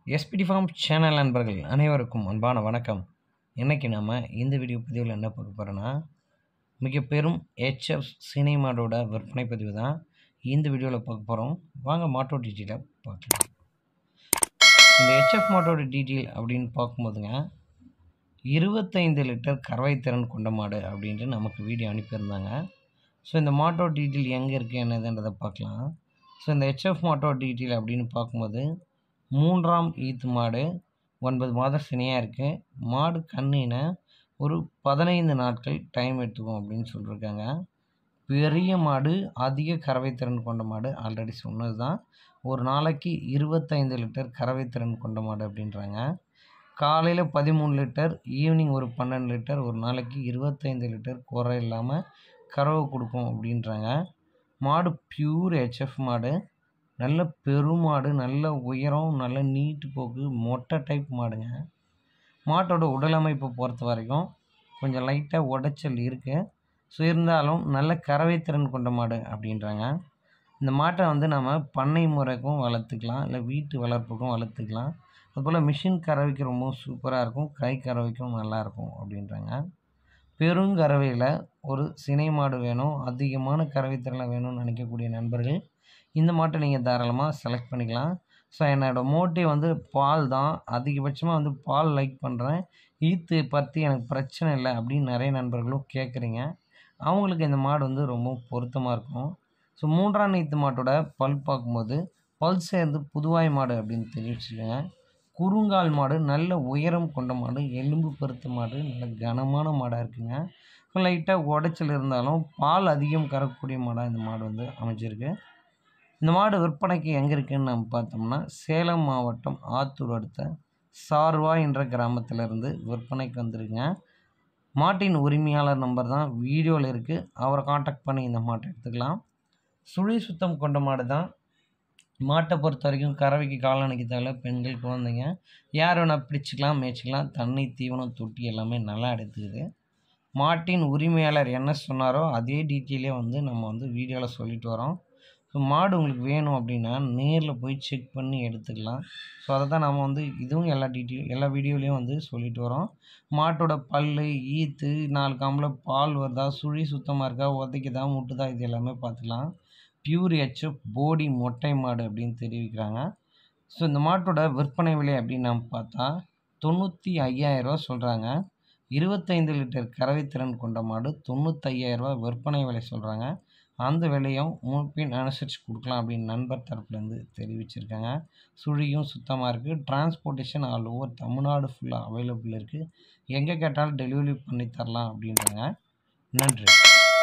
SPD form channel நண்பர்கள் அனைவருக்கும் அன்பான வணக்கம் இன்றைக்கி நம்ம இந்த வீடியோ பதிவில் என்ன பார்க்க போகிறோன்னா மிக பெரும் ஹெச்எஃப் சினிமாடோட விற்பனை பதிவு தான் இந்த வீடியோவில் பார்க்க போகிறோம் வாங்க மாட்டோ டீட்டெயிலை பார்க்கலாம் இந்த ஹெச்எஃப் மாட்டோட டீட்டெயில் அப்படின்னு பார்க்கும்போதுங்க இருபத்தைந்து லிட்டர் கறவை திறன் கொண்ட மாடு அப்படின்ட்டு நமக்கு வீடியோ அனுப்பியிருந்தாங்க ஸோ இந்த மாட்டோ டீட்டெயில் எங்கே இருக்குது என்னதுன்றதை பார்க்கலாம் ஸோ இந்த ஹெச்எஃப் மாட்டோ டீட்டெயில் அப்படின்னு பார்க்கும்போது மூன்றாம் ஈத்து மாடு ஒன்பது மாதம் சினையாக இருக்குது மாடு கண்ணின ஒரு பதினைந்து நாட்கள் டைம் எடுத்துக்கும் அப்படின்னு சொல்லியிருக்காங்க பெரிய மாடு அதிக கறவை திறன் கொண்ட மாடு ஆல்ரெடி சொன்னது தான் ஒரு நாளைக்கு இருபத்தைந்து லிட்டர் கறவை திறன் கொண்ட மாடு அப்படின்றாங்க காலையில் பதிமூணு லிட்டர் ஈவினிங் ஒரு பன்னெண்டு லிட்டர் ஒரு நாளைக்கு இருபத்தைந்து லிட்டர் குறை இல்லாமல் கறவை கொடுக்கும் அப்படின்றாங்க மாடு பியூர் ஹெச்எஃப் மாடு நல்ல பெருமாடு நல்ல உயரம் நல்ல நீட்டு போக்கு மொட்டை டைப் மாடுங்க மாட்டோட உடல் அமைப்பை பொறுத்த வரைக்கும் கொஞ்சம் லைட்டாக உடைச்சல் இருக்குது ஸோ இருந்தாலும் நல்ல கறவை திறன் கொண்ட மாடு அப்படின்றாங்க இந்த மாட்டை வந்து நம்ம பண்ணை முறைக்கும் வளர்த்துக்கலாம் இல்லை வீட்டு வளர்ப்புக்கும் வளர்த்துக்கலாம் அதுபோல் மிஷின் கறவைக்கு ரொம்ப சூப்பராக இருக்கும் கை கறவைக்கும் நல்லாயிருக்கும் அப்படின்றாங்க பெருங்கறவையில் ஒரு சினை மாடு வேணும் அதிகமான கறவை திறனில் வேணும்னு நினைக்கக்கூடிய நண்பர்கள் இந்த மாட்டை நீங்கள் தாராளமாக செலக்ட் பண்ணிக்கலாம் ஸோ என்னோடய மோட்டிவ் வந்து பால் தான் அதிகபட்சமாக வந்து பால் லைக் பண்ணுறேன் ஈத்து பற்றி எனக்கு பிரச்சனை இல்லை அப்படின்னு நிறைய நண்பர்களும் கேட்குறீங்க அவங்களுக்கு இந்த மாடு வந்து ரொம்ப பொருத்தமாக இருக்கும் ஸோ மூன்றாம் நீத்து மாட்டோட பல் பார்க்கும்போது பல் சேர்ந்து புதுவாய் மாடு அப்படின்னு தெரிவிச்சுக்கோங்க குறுங்கால் மாடு நல்ல உயரம் கொண்ட மாடு எலும்பு பருத்த மாடு நல்ல கனமான மாடாக இருக்குங்க லைட்டாக உடைச்சல் இருந்தாலும் பால் அதிகம் கறக்கக்கூடிய மாடாக இந்த மாடு வந்து அமைஞ்சிருக்கு இந்த மாடு விற்பனைக்கு எங்கே இருக்குதுன்னு நம்ம பார்த்தோம்னா சேலம் மாவட்டம் ஆத்தூர் அடுத்த சார்வா என்ற கிராமத்திலேருந்து விற்பனைக்கு வந்துருங்க மாட்டின் உரிமையாளர் நம்பர் தான் வீடியோவில் இருக்குது அவரை காண்டாக்ட் பண்ணி இந்த மாட்டை எடுத்துக்கலாம் சுழி சுத்தம் கொண்ட மாடு தான் மாட்டை பொறுத்த வரைக்கும் கறவைக்கு காலணிக்கு தேவை பெண்கள் குழந்தைங்க யார் வேணால் பிடிச்சிக்கலாம் மேய்ச்சிக்கலாம் தண்ணி தீவனம் தொட்டி எல்லாமே நல்லா எடுத்துக்குது மாட்டின் உரிமையாளர் என்ன சொன்னாரோ அதே டீட்டெயிலே வந்து நம்ம வந்து வீடியோவில் சொல்லிட்டு வரோம் ஸோ மாடு உங்களுக்கு வேணும் அப்படின்னா நேரில் போய் செக் பண்ணி எடுத்துக்கலாம் ஸோ அதை தான் நம்ம வந்து இதுவும் எல்லா டீட்டெயில் எல்லா வீடியோலையும் வந்து சொல்லிட்டு வரோம் மாட்டோட பல் ஈத்து நாலு காம்பில் பால் வருதா சுழி சுத்தமாக இருக்கா உதைக்குதா முட்டுதா இது எல்லாமே பார்த்துக்கலாம் பியூர் ஹெச்எஃப் போடி மொட்டை மாடு அப்படின்னு தெரிவிக்கிறாங்க ஸோ இந்த மாட்டோட விற்பனை விலை அப்படின்னு நம்ம பார்த்தா தொண்ணூற்றி ஐயாயிரரூவா சொல்கிறாங்க இருபத்தைந்து லிட்டர் கறவை திறன் கொண்ட மாடு தொண்ணூத்தையாயிரரூவா விற்பனை விலை சொல்கிறாங்க அந்த விலையும் முன்பின் அனுசரித்து கொடுக்கலாம் அப்படின்னு நண்பர் தரப்புலேருந்து தெரிவிச்சிருக்காங்க சுழியும் சுத்தமாக இருக்குது டிரான்ஸ்போர்ட்டேஷன் ஆல் ஓவர் தமிழ்நாடு ஃபுல்லாக அவைலபிள் இருக்குது எங்கே கேட்டாலும் டெலிவரி பண்ணி தரலாம் அப்படின்றாங்க நன்றி